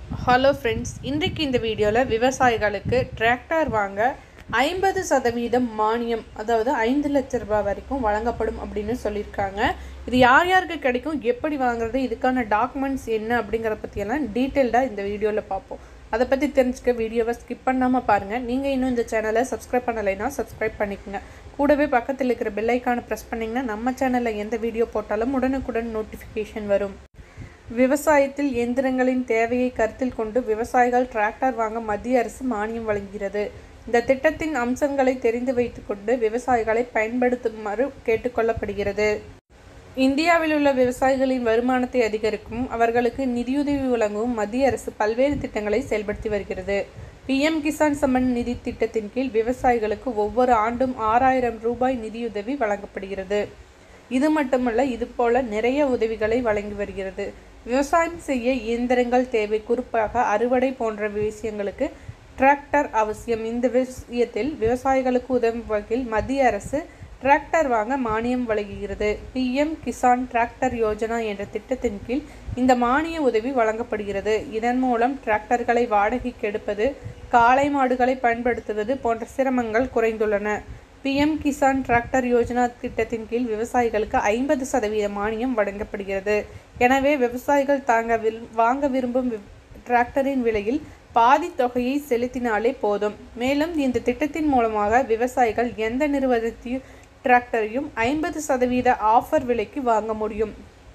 hello friends இன்றைக்கு இந்த வீடியோவில் விவசாயிகளுக்கு டிராக்டர் வாங்க ஐம்பது சதவீதம் மானியம் அதாவது ஐந்து லட்ச ரூபாய் வரைக்கும் வழங்கப்படும் அப்படின்னு சொல்லியிருக்காங்க இது யார் யாருக்கு கிடைக்கும் எப்படி வாங்குறது இதுக்கான டாக்குமெண்ட்ஸ் என்ன அப்படிங்கிறத பற்றியெல்லாம் டீட்டெயில்டாக இந்த வீடியோவில் பார்ப்போம் அதை பற்றி தெரிஞ்சுக்க வீடியோவை ஸ்கிப் பண்ணாமல் பாருங்கள் நீங்கள் இன்னும் இந்த சேனலை சப்ஸ்கிரைப் பண்ணலைன்னா சப்ஸ்கிரைப் பண்ணிக்கோங்க கூடவே பக்கத்தில் இருக்கிற பெல் ஐக்கானை ப்ரெஸ் பண்ணிங்கன்னா நம்ம சேனலில் எந்த வீடியோ போட்டாலும் உடனுக்குடன் நோட்டிஃபிகேஷன் வரும் விவசாயத்தில் இயந்திரங்களின் தேவையை கருத்தில் கொண்டு விவசாயிகள் டிராக்டர் வாங்க மத்திய அரசு மானியம் வழங்குகிறது இந்த திட்டத்தின் அம்சங்களை தெரிந்து வைத்துக்கொண்டு விவசாயிகளை பயன்படுத்துமாறு கேட்டுக்கொள்ளப்படுகிறது இந்தியாவில் உள்ள விவசாயிகளின் வருமானத்தை அதிகரிக்கும் அவர்களுக்கு நிதியுதவி வழங்கவும் மத்திய அரசு பல்வேறு திட்டங்களை செயல்படுத்தி வருகிறது பிஎம் கிசான் சம்மன் நிதி திட்டத்தின் கீழ் விவசாயிகளுக்கு ஒவ்வொரு ஆண்டும் ஆறாயிரம் ரூபாய் நிதியுதவி வழங்கப்படுகிறது இது மட்டுமல்ல இது போல நிறைய உதவிகளை வழங்கி வருகிறது விவசாயம் செய்ய இயந்திரங்கள் தேவை குறிப்பாக அறுவடை போன்ற விஷயங்களுக்கு டிராக்டர் அவசியம் இந்த விஷயத்தில் விவசாயிகளுக்கு உதவும் வகையில் மத்திய அரசு டிராக்டர் வாங்க மானியம் வழங்குகிறது பிஎம் கிசான் டிராக்டர் யோஜனா என்ற திட்டத்தின் கீழ் இந்த மானிய உதவி வழங்கப்படுகிறது இதன் மூலம் டிராக்டர்களை வாடகைக்கு எடுப்பது காளை மாடுகளை பயன்படுத்துவது போன்ற சிரமங்கள் குறைந்துள்ளன பிஎம் கிசான் டிராக்டர் யோஜனா திட்டத்தின் கீழ் விவசாயிகளுக்கு ஐம்பது சதவீத மானியம் வழங்கப்படுகிறது எனவே விவசாயிகள் தாங்க வில் வாங்க விரும்பும் டிராக்டரின் விலையில் பாதி தொகையை செலுத்தினாலே போதும் மேலும் இந்த திட்டத்தின் மூலமாக விவசாயிகள் எந்த நிறுவனத்தையும் டிராக்டரையும் ஐம்பது சதவீத ஆஃபர் விலைக்கு வாங்க முடியும்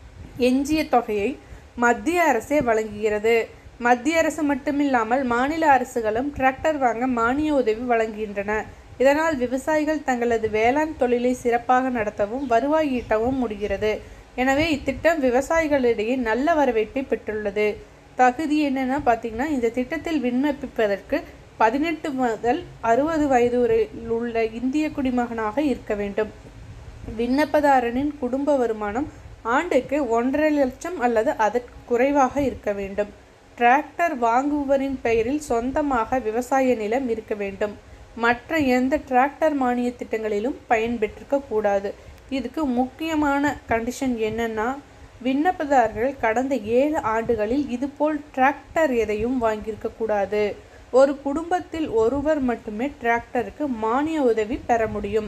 எஞ்சிய தொகையை மத்திய அரசே வழங்குகிறது மத்திய அரசு மட்டுமில்லாமல் மாநில அரசுகளும் டிராக்டர் வாங்க மானிய உதவி வழங்குகின்றன இதனால் விவசாயிகள் தங்களது வேளாண் தொழிலை சிறப்பாக நடத்தவும் வருவாய் ஈட்டவும் முடிகிறது எனவே இத்திட்டம் விவசாயிகளிடையே நல்ல வரவேற்பை பெற்றுள்ளது தகுதி என்னென்னா பார்த்தீங்கன்னா இந்த திட்டத்தில் விண்ணப்பிப்பதற்கு பதினெட்டு முதல் அறுபது வயது வரை உள்ள இந்திய குடிமகனாக இருக்க வேண்டும் விண்ணப்பதாரனின் குடும்ப வருமானம் ஆண்டுக்கு ஒன்றரை லட்சம் அல்லது அதற்கு குறைவாக இருக்க வேண்டும் டிராக்டர் வாங்குபவரின் பெயரில் சொந்தமாக விவசாய நிலம் இருக்க வேண்டும் மற்ற எந்த டிராக்டர் மானிய திட்டங்களிலும் பயன்பெற்றிருக்க கூடாது இதுக்கு முக்கியமான கண்டிஷன் என்னன்னா விண்ணப்பதாரர்கள் கடந்த ஏழு ஆண்டுகளில் இதுபோல் டிராக்டர் எதையும் வாங்கியிருக்க கூடாது ஒரு குடும்பத்தில் ஒருவர் மட்டுமே டிராக்டருக்கு மானிய உதவி பெற முடியும்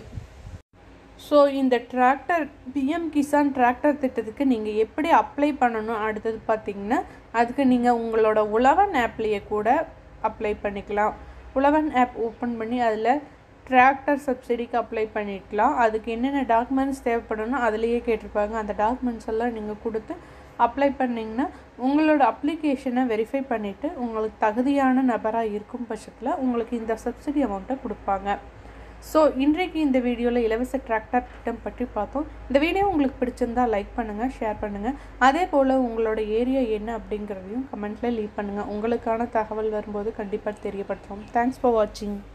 ஸோ இந்த டிராக்டர் பிஎம் கிசான் டிராக்டர் திட்டத்துக்கு நீங்கள் எப்படி அப்ளை பண்ணணும் அடுத்தது பார்த்தீங்கன்னா அதுக்கு நீங்கள் உங்களோட உழவன் ஆப்லேயே கூட அப்ளை பண்ணிக்கலாம் உழவன் ஆப் ஓப்பன் பண்ணி அதில் டிராக்டர் சப்சிடிக்கு அப்ளை பண்ணிக்கலாம் அதுக்கு என்னென்ன டாக்குமெண்ட்ஸ் தேவைப்படணும் அதுலேயே கேட்டிருப்பாங்க அந்த டாக்குமெண்ட்ஸ் எல்லாம் நீங்கள் கொடுத்து அப்ளை பண்ணிங்கன்னா உங்களோட அப்ளிகேஷனை வெரிஃபை பண்ணிவிட்டு உங்களுக்கு தகுதியான நபராக இருக்கும் பட்சத்தில் உங்களுக்கு இந்த சப்சிடி அமௌண்ட்டை கொடுப்பாங்க ஸோ இன்றைக்கு இந்த வீடியோவில் இலவச டிராக்டர் திட்டம் பற்றி பார்த்தோம் இந்த வீடியோ உங்களுக்கு பிடிச்சிருந்தா லைக் பண்ணுங்கள் ஷேர் பண்ணுங்கள் அதே போல் உங்களோட ஏரியா என்ன அப்படிங்கிறதையும் கமெண்ட்டில் லீவ் பண்ணுங்கள் உங்களுக்கான தகவல் வரும்போது கண்டிப்பாக தெரியப்படுத்துகிறோம் தேங்க்ஸ் ஃபார் வாட்சிங்